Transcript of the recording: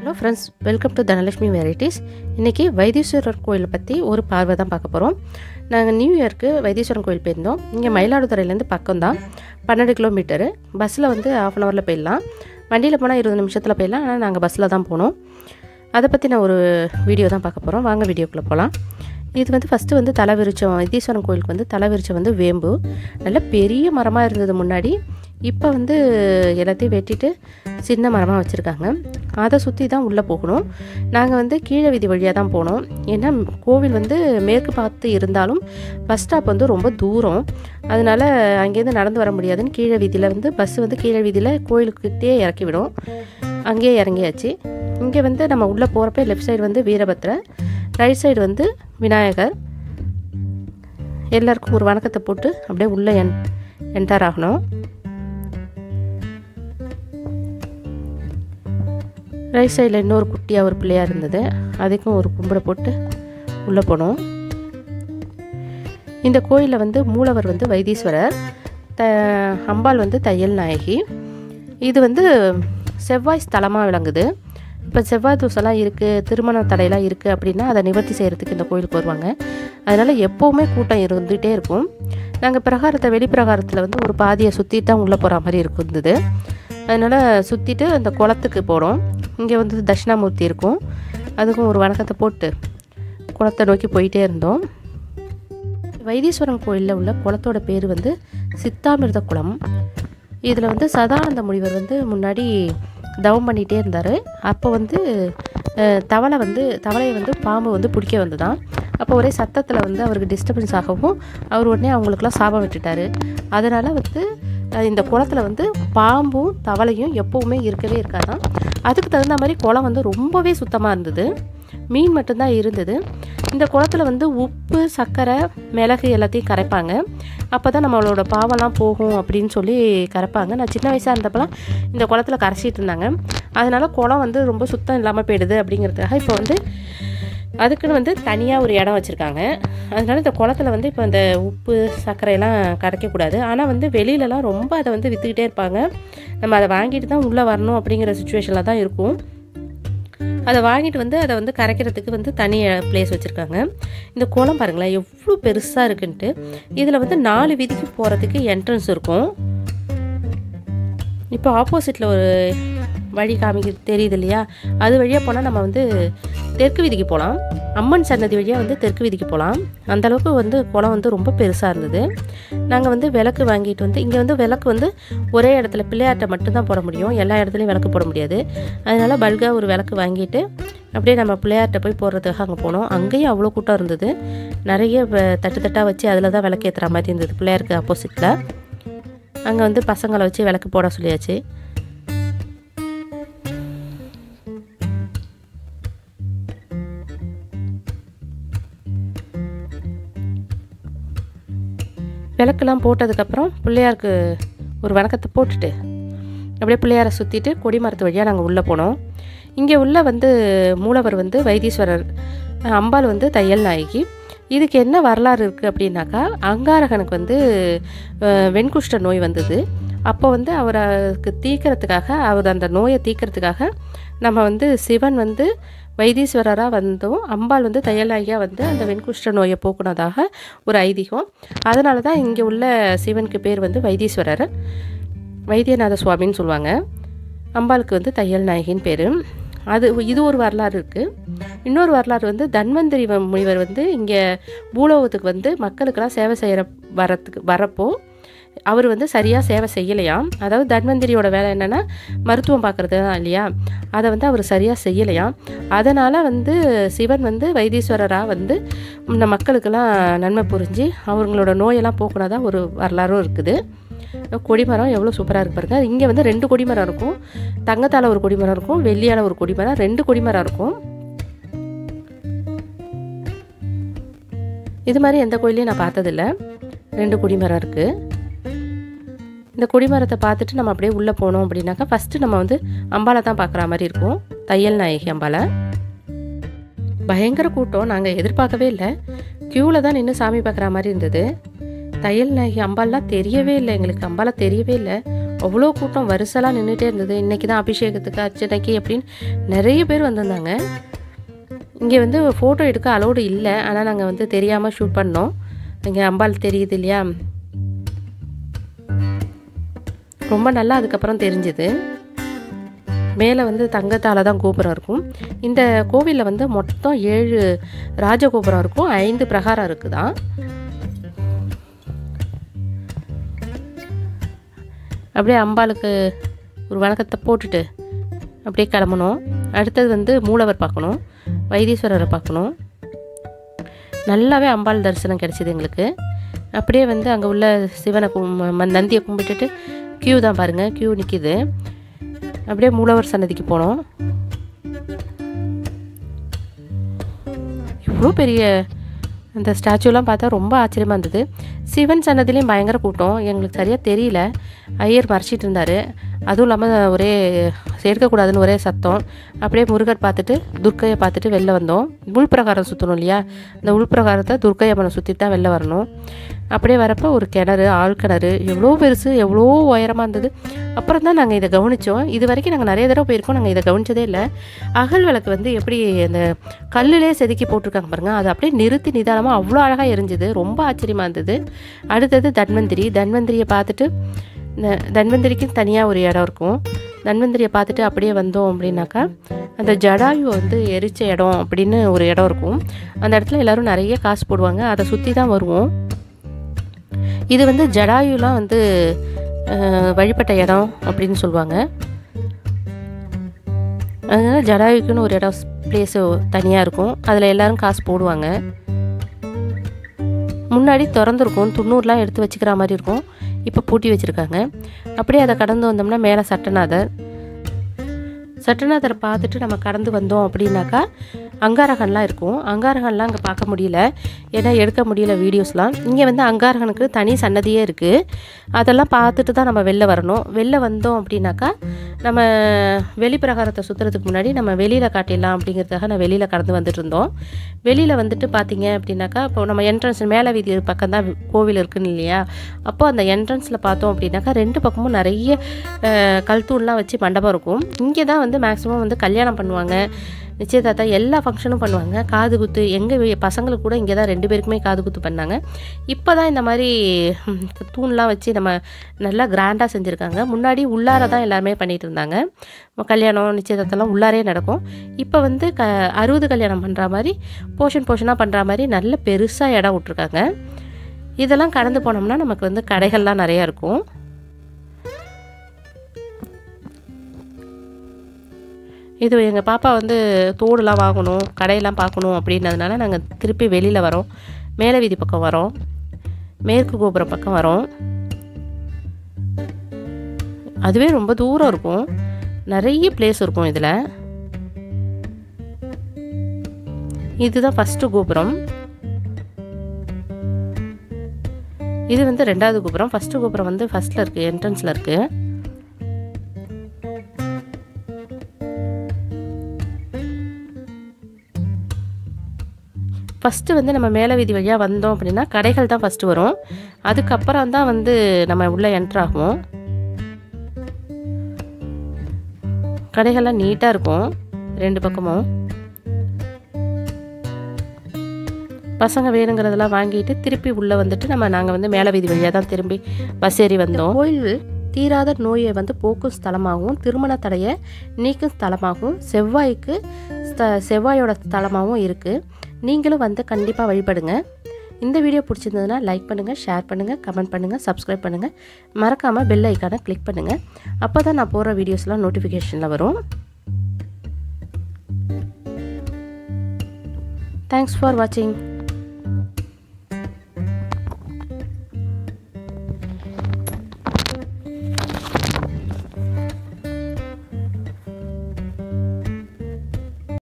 hello friends welcome to Dhanalakshmi varieties இன்றைக்கி வைத்தீஸ்வரர் கோயிலை பற்றி ஒரு பார்வை தான் பார்க்க போகிறோம் நாங்கள் நியூ இயர்க்கு வைத்தீஸ்வரன் கோயில் போயிருந்தோம் இங்கே மயிலாடுதுறையிலேருந்து பக்கம் தான் பன்னெண்டு கிலோமீட்டரு பஸ்ஸில் வந்து ஆஃப் அன் ஹவரில் போயிடலாம் வண்டியில் போனால் இருபது நிமிஷத்தில் போயிடலாம் ஆனால் நாங்கள் பஸ்ஸில் தான் போனோம் அதை பற்றி நான் ஒரு வீடியோ தான் பார்க்க போகிறோம் வாங்க வீடியோக்குள்ளே போகலாம் இது வந்து ஃபஸ்ட்டு வந்து தலைவிருச்சம் வைத்தீஸ்வரன் கோயிலுக்கு வந்து தலைவிருச்சம் வந்து வேம்பு நல்ல பெரிய மரமாக இருந்தது முன்னாடி இப்போ வந்து எல்லாத்தையும் வெட்டிட்டு சின்ன மரமாக வச்சுருக்காங்க அதை சுற்றி தான் உள்ளே போகணும் நாங்கள் வந்து கீழே வீதி வழியாக தான் போனோம் ஏன்னா கோவில் வந்து மேற்கு பார்த்து இருந்தாலும் பஸ் ஸ்டாப் வந்து ரொம்ப தூரம் அதனால் அங்கேருந்து நடந்து வர முடியாதுன்னு கீழே வீதியில் வந்து பஸ் வந்து கீழே வீதியில் கோயிலுக்கிட்டே இறக்கி விடும் அங்கேயே இறங்கியாச்சு இங்கே வந்து நம்ம உள்ளே போகிறப்ப லெஃப்ட் சைடு வந்து வீரபத்ரர் ரைட் சைடு வந்து விநாயகர் எல்லாருக்கும் ஒரு வணக்கத்தை போட்டு அப்படியே உள்ளே என் என்டர் ஆகணும் ரைட் சைடில் இன்னொரு குட்டியாக ஒரு பிள்ளையாக இருந்தது அதுக்கும் ஒரு கும்பிட போட்டு உள்ளே போனோம் இந்த கோயிலில் வந்து மூலவர் வந்து வைத்தீஸ்வரர் த அம்பாள் வந்து தையல் நாயகி இது வந்து செவ்வாய் ஸ்தலமாக விளங்குது இப்போ செவ்வாய் தோசைலாம் இருக்குது திருமண தடையெல்லாம் இருக்குது அப்படின்னா அதை நிவர்த்தி செய்கிறதுக்கு இந்த கோயிலுக்கு வருவாங்க அதனால் எப்போவுமே கூட்டம் இருந்துகிட்டே இருக்கும் நாங்கள் பிரகாரத்தை வெளிப்பிரகாரத்தில் வந்து ஒரு பாதியை சுற்றிட்டு தான் உள்ளே போகிற மாதிரி இருந்தது அதனால் சுற்றிட்டு அந்த குளத்துக்கு போகிறோம் இங்கே வந்து தட்சிணாமூர்த்தி இருக்கும் அதுக்கும் ஒரு வணக்கத்தை போட்டு குளத்தை நோக்கி போயிட்டே இருந்தோம் வைத்தீஸ்வரன் கோயிலில் உள்ள குளத்தோட பேர் வந்து சித்தாமிர்த குளம் இதில் வந்து சதானந்த முனிவர் வந்து முன்னாடி தவம் பண்ணிகிட்டே இருந்தார் அப்போ வந்து தவளை வந்து தவளையை வந்து பாம்பு வந்து பிடிக்க வந்துதான் அப்போ ஒரே சத்தத்தில் வந்து அவருக்கு டிஸ்டர்பன்ஸ் ஆகவும் அவர் உடனே அவங்களுக்குலாம் சாபம் விட்டுட்டார் அதனால் வந்து இந்த குளத்தில் வந்து பாம்பும் தவளையும் எப்போவுமே இருக்கவே இருக்காதான் அதுக்கு தகுந்த மாதிரி குளம் வந்து ரொம்பவே சுத்தமாக இருந்தது மீன் மட்டும்தான் இருந்தது இந்த குளத்தில் வந்து உப்பு சர்க்கரை மிளகு எல்லாத்தையும் கரைப்பாங்க அப்போ தான் நம்மளோட பாவம்லாம் போகும் அப்படின்னு சொல்லி கரைப்பாங்க நான் சின்ன வயசாக இருந்தப்பலாம் இந்த குளத்தில் கரைச்சிட்டு இருந்தாங்க அதனால் குளம் வந்து ரொம்ப சுத்தம் இல்லாமல் போயிடுது அப்படிங்கிறதுக்காக இப்போ வந்து அதுக்குன்னு வந்து தனியாக ஒரு இடம் வச்சுருக்காங்க அதனால இந்த குளத்துல வந்து இப்போ இந்த உப்பு சர்க்கரையெல்லாம் கரைக்கக்கூடாது ஆனால் வந்து வெளியிலலாம் ரொம்ப அதை வந்து விற்றுக்கிட்டே இருப்பாங்க நம்ம அதை வாங்கிட்டு தான் உள்ளே வரணும் அப்படிங்கிற சுச்சுவேஷனில் தான் இருக்கும் அதை வாங்கிட்டு வந்து அதை வந்து கரைக்கிறதுக்கு வந்து தனி பிளேஸ் வச்சுருக்காங்க இந்த குளம் பாருங்களேன் எவ்வளோ பெருசாக இருக்குன்ட்டு இதில் வந்து நாலு வீதிக்கு போகிறதுக்கு என்ட்ரன்ஸ் இருக்கும் இப்போ ஆப்போசிட்டில் ஒரு வழி காமிக்க தெரியுது இல்லையா அது வழியாக போனால் நம்ம வந்து தெற்கு வீதிக்கு போகலாம் அம்மன் சன்னதி வழியாக வந்து தெற்கு வீதிக்கு போகலாம் அந்தளவுக்கு வந்து குளம் வந்து ரொம்ப பெருசாக இருந்தது நாங்கள் வந்து விளக்கு வாங்கிட்டு வந்து இங்கே வந்து விளக்கு வந்து ஒரே இடத்துல பிள்ளையார்ட்ட மட்டும்தான் போட முடியும் எல்லா இடத்துலையும் விளக்கு போட முடியாது அதனால் பல்காக ஒரு விளக்கு வாங்கிட்டு அப்படியே நம்ம பிள்ளையார்ட்ட போய் போடுறதுக்காக அங்கே போனோம் அங்கேயும் அவ்வளோ கூட்டம் இருந்தது நிறைய தட்டு தட்டாக வச்சு அதில் தான் விளக்கு ஏற்றுற மாதிரி இருந்தது பிள்ளையாருக்கு ஆப்போசிட்டில் அங்கே வந்து பசங்களை வச்சு விளக்கு போட சொல்லியாச்சு விளக்கெல்லாம் போட்டதுக்கப்புறம் பிள்ளையாருக்கு ஒரு வணக்கத்தை போட்டுட்டு அப்படியே பிள்ளையாரை சுற்றிட்டு கொடிமரத்து வழியாக நாங்கள் உள்ளே போனோம் இங்கே உள்ள வந்து மூலவர் வந்து வைத்தீஸ்வரர் அம்பாள் வந்து தையல் நாயகி இதுக்கு என்ன வரலாறு இருக்குது அப்படின்னாக்கா அங்காரகனுக்கு வந்து வெண்குஷ்ட நோய் வந்தது அப்போ வந்து அவருக்கு தீக்கிறதுக்காக அவர் அந்த நோயை தீக்கிறதுக்காக நம்ம வந்து சிவன் வந்து வைத்தீஸ்வரராக வந்தோம் அம்பாள் வந்து தையலாகியாக வந்து அந்த வெண்குஷ்ட நோயை போக்குனதாக ஒரு ஐதீகம் அதனால தான் இங்கே உள்ள சிவனுக்கு பேர் வந்து வைத்தீஸ்வரர் வைத்தியநாத சுவாமின்னு சொல்லுவாங்க அம்பாளுக்கு வந்து தையல் நாயகின்னு பேர் அது இது ஒரு வரலாறு இருக்குது இன்னொரு வரலாறு வந்து தன்வந்திரி முனிவர் வந்து இங்கே பூலோகத்துக்கு வந்து மக்களுக்கெல்லாம் சேவை செய்கிற வரத்துக்கு வரப்போ அவர் வந்து சரியாக சேவை செய்யலையாம் அதாவது தன்வந்திரியோட வேலை என்னென்னா மருத்துவம் பார்க்குறது தான் இல்லையா அதை வந்து அவர் சரியாக செய்யலையாம் அதனால் வந்து சிவன் வந்து வைத்தீஸ்வரராக வந்து இந்த மக்களுக்கெல்லாம் நன்மை புரிஞ்சு அவங்களோட நோயெல்லாம் போக்குனதாக ஒரு வரலாறும் இருக்குது கொடிமரம் எவ்வளோ சூப்பராக இருக்கு பாருங்க இங்கே வந்து ரெண்டு கொடிமரம் இருக்கும் தங்கத்தால் ஒரு கொடிமரம் இருக்கும் வெள்ளியால் ஒரு கொடிமரம் ரெண்டு கொடிமரம் இருக்கும் இது மாதிரி எந்த கோயிலையும் நான் பார்த்ததில்ல ரெண்டு கொடிமரம் இருக்குது இந்த கொடிமரத்தை பார்த்துட்டு நம்ம அப்படியே உள்ளே போனோம் அப்படின்னாக்கா ஃபஸ்ட்டு நம்ம வந்து அம்பாலை தான் பார்க்குற மாதிரி இருக்கும் தையல் நாயகி அம்பாலை பயங்கர கூட்டம் நாங்கள் எதிர்பார்க்கவே இல்லை க்யூவில் தான் நின்று சாமி பார்க்குற மாதிரி இருந்தது தையல் நாயகி அம்பாலாம் தெரியவே இல்லை எங்களுக்கு அம்பாலாம் தெரியவே இல்லை அவ்வளோ கூட்டம் வரிசலாக நின்றுட்டே இருந்தது இன்றைக்கி தான் அபிஷேகத்துக்கு அர்ச்சனைக்கு அப்படின்னு நிறைய பேர் வந்திருந்தாங்க இங்கே வந்து ஃபோட்டோ எடுக்க அலோடு இல்லை ஆனால் நாங்கள் வந்து தெரியாமல் ஷூட் பண்ணோம் இங்கே அம்பாள் தெரியுது இல்லையா ரொம்ப நல்லா அதுக்கப்புறம் தெரிஞ்சுது மேலே வந்து தங்கத்தால் தான் கோபுரம் இருக்கும் இந்த கோவிலில் வந்து மொத்தம் ஏழு ராஜகோபுரம் இருக்கும் ஐந்து பிரகாரம் இருக்குதான் அப்படியே அம்பாளுக்கு ஒரு வணக்கத்தை போட்டுட்டு அப்படியே கிளம்பணும் அடுத்தது வந்து மூலவர் பார்க்கணும் வைத்தீஸ்வரரை பார்க்கணும் நல்லாவே அம்பாள் தரிசனம் கிடச்சிது எங்களுக்கு அப்படியே வந்து அங்கே உள்ள சிவனை கும் ம- நந்தியை கும்பிட்டுட்டு க்யூ தான் பாருங்கள் க்யூ நிற்கிது அப்படியே மூலவர் சன்னதிக்கு போனோம் இவ்வளோ பெரிய அந்த ஸ்டாச்சுலாம் பார்த்தா ரொம்ப ஆச்சரியமாக இருந்தது சிவன் சன்னதிலையும் பயங்கர கூட்டம் எங்களுக்கு சரியாக தெரியல ஐயர் மறைச்சிட்டு இருந்தார் அதுவும் இல்லாமல் ஒரே சேர்க்கக்கூடாதுன்னு ஒரே சத்தம் அப்படியே முருகர் பார்த்துட்டு துர்க்கையை பார்த்துட்டு வெளில வந்தோம் உள்பிரகாரம் சுற்றணும் இல்லையா அந்த உள்பிரகாரத்தை துர்க்கை அம்மனை சுற்றி தான் வெளில வரணும் அப்படியே வரப்போ ஒரு கிணறு ஆள் கிணறு எவ்வளோ பெருசு எவ்வளோ உயரமாக இருந்தது அப்புறம் தான் நாங்கள் இதை கவனித்தோம் இது வரைக்கும் நாங்கள் நிறைய தடவை போயிருக்கோம் நாங்கள் இதை கவனிச்சதே இல்லை அகல் விளக்கு வந்து எப்படி அந்த கல்லுலே செதுக்கி போட்டிருக்காங்க பாருங்க அது அப்படியே நிறுத்தி நிதானமாக அவ்வளோ அழகாக எரிஞ்சுது ரொம்ப ஆச்சரியமாக இருந்தது அடுத்தது தன்வந்திரி தன்வந்திரியை பார்த்துட்டு ந- தன்வந்திரிக்கு தனியாக ஒரு இடம் இருக்கும் தன்வந்திரியை பார்த்துட்டு அப்படியே வந்தோம் அப்படின்னாக்கா அந்த ஜடாயு வந்து எரிச்ச இடம் அப்படின்னு ஒரு இடம் இருக்கும் அந்த இடத்துல எல்லாரும் நிறைய காசு போடுவாங்க அதை சுற்றி தான் வருவோம் இது வந்து ஜடாயுலாம் வந்து அஹ், வழிபட்ட இடம் அப்படின்னு சொல்லுவாங்க அதனால ஜடாயுக்குன்னு ஒரு இடம் பிளேஸு தனியாக இருக்கும் அதில் எல்லாரும் காசு போடுவாங்க முன்னாடி திறந்துருக்கும் துண்ணூறுலாம் எடுத்து வச்சுக்கிற மாதிரி இருக்கும் இப்போ பூட்டி வச்சுருக்காங்க அப்படியே அதை கடந்து வந்தோம்னா மேலே சட்டநாதர் சட்டநாதரை பார்த்துட்டு நம்ம கடந்து வந்தோம் அப்படின்னாக்கா அங்காரகன்லாம் இருக்கும் அங்காரகன்லாம் அங்கே பார்க்க முடியல ஏன்னா எடுக்க முடியல வீடியோஸ்லாம் இங்கே வந்து அங்காரகனுக்கு தனி சன்னதியே இருக்குது அதெல்லாம் பார்த்துட்டு தான் நம்ம வெளில வரணும் வெளில வந்தோம் அப்படின்னாக்கா நம்ம வெளிப்பிரகாரத்தை சுற்றுறதுக்கு முன்னாடி நம்ம வெளியில் காட்டிடலாம் அப்படிங்கிறதுக்காக நான் வெளியில் கடந்து வந்துட்டு இருந்தோம் வெளியில் வந்துட்டு பார்த்தீங்க அப்படின்னாக்கா இப்போ நம்ம என்ட்ரன்ஸ் மேலே வீதி பக்கம் தான் கோவில் இருக்குன்னு இல்லையா அப்போ அந்த என்ட்ரன்ஸில் பார்த்தோம் அப்படின்னாக்கா ரெண்டு பக்கமும் நிறைய அஹ், கல்தூண்லாம் வச்சு மண்டபம் இருக்கும் இங்கே தான் வந்து மேக்ஸிமம் வந்து கல்யாணம் பண்ணுவாங்க நிச்சயதார்த்தம் எல்லா ஃபங்க்ஷனும் பண்ணுவாங்க காது குத்து எங்கள் பசங்களுக்கு கூட இங்கே தான் ரெண்டு பேருக்குமே காது குத்து பண்ணாங்க இப்போ தான் இந்த மாதிரி ம், தூண்லாம் வச்சு நம்ம நல்லா கிராண்டாக செஞ்சுருக்காங்க முன்னாடி உள்ளார தான் எல்லாருமே பண்ணிட்டு இருந்தாங்க கல்யாணம் நிச்சயதார்த்தம்லாம் உள்ளாரே நடக்கும் இப்போ வந்து க அறுபது கல்யாணம் பண்ணுற மாதிரி போர்ஷன் போர்ஷனாக பண்ணுற மாதிரி நல்ல பெருசாக இடம் விட்ருக்காங்க இதெல்லாம் கடந்து போனோம்னா நமக்கு வந்து கடைகள்லாம் நிறையா இருக்கும் இது எங்கள் பாப்பா வந்து தோடுலாம் வாங்கணும் கடையெல்லாம் பார்க்கணும் அப்படின்னதுனால நாங்கள் திருப்பி வெளியில் வரோம் மேலே வீதி பக்கம் வரோம் மேற்கு கோபுரம் பக்கம் வரோம் அதுவே ரொம்ப தூரம் இருக்கும் நிறைய பிளேஸ் இருக்கும் இதில் இதுதான் ஃபஸ்ட்டு கோபுரம் இது வந்து ரெண்டாவது கோபுரம் ஃபஸ்ட்டு கோபுரம் வந்து ஃபஸ்ட்டில் இருக்குது என்ட்ரன்ஸில் இருக்குது ஃபஸ்ட்டு வந்து நம்ம மேலே வீதி வழியாக வந்தோம் அப்படின்னா கடைகள் தான் ஃபஸ்ட்டு வரும் அதுக்கப்புறம் தான் வந்து நம்ம உள்ளே என்ட்ரு ஆகும் கடைகள்லாம் நீட்டாக இருக்கும் ரெண்டு பக்கமும் பசங்க வேணுங்கிறதெல்லாம் வாங்கிட்டு திருப்பி உள்ளே வந்துட்டு நம்ம நாங்கள் வந்து மேலே வீதி வழியாக தான் திரும்பி பஸ் ஏறி வந்தோம் கோயில் தீராத நோயை வந்து போக்கும் ஸ்தலமாகவும் திருமண தடையை நீக்கும் ஸ்தலமாகவும் செவ்வாய்க்கு ஸ்த- செவ்வாயோட ஸ்தலமாகவும் இருக்குது நீங்களும் வந்து கண்டிப்பாக வழிபடுங்க இந்த வீடியோ பிடிச்சிருந்ததுன்னா லைக் பண்ணுங்கள் ஷேர் பண்ணுங்கள் கமெண்ட் பண்ணுங்கள் சப்ஸ்கிரைப் பண்ணுங்கள் மறக்காமல் பெல் ஐக்கானை கிளிக் பண்ணுங்கள் அப்போ தான் நான் போடுற வீடியோஸ்லாம் நோட்டிஃபிகேஷனில் வரும் தேங்க்ஸ் ஃபார் வாட்சிங்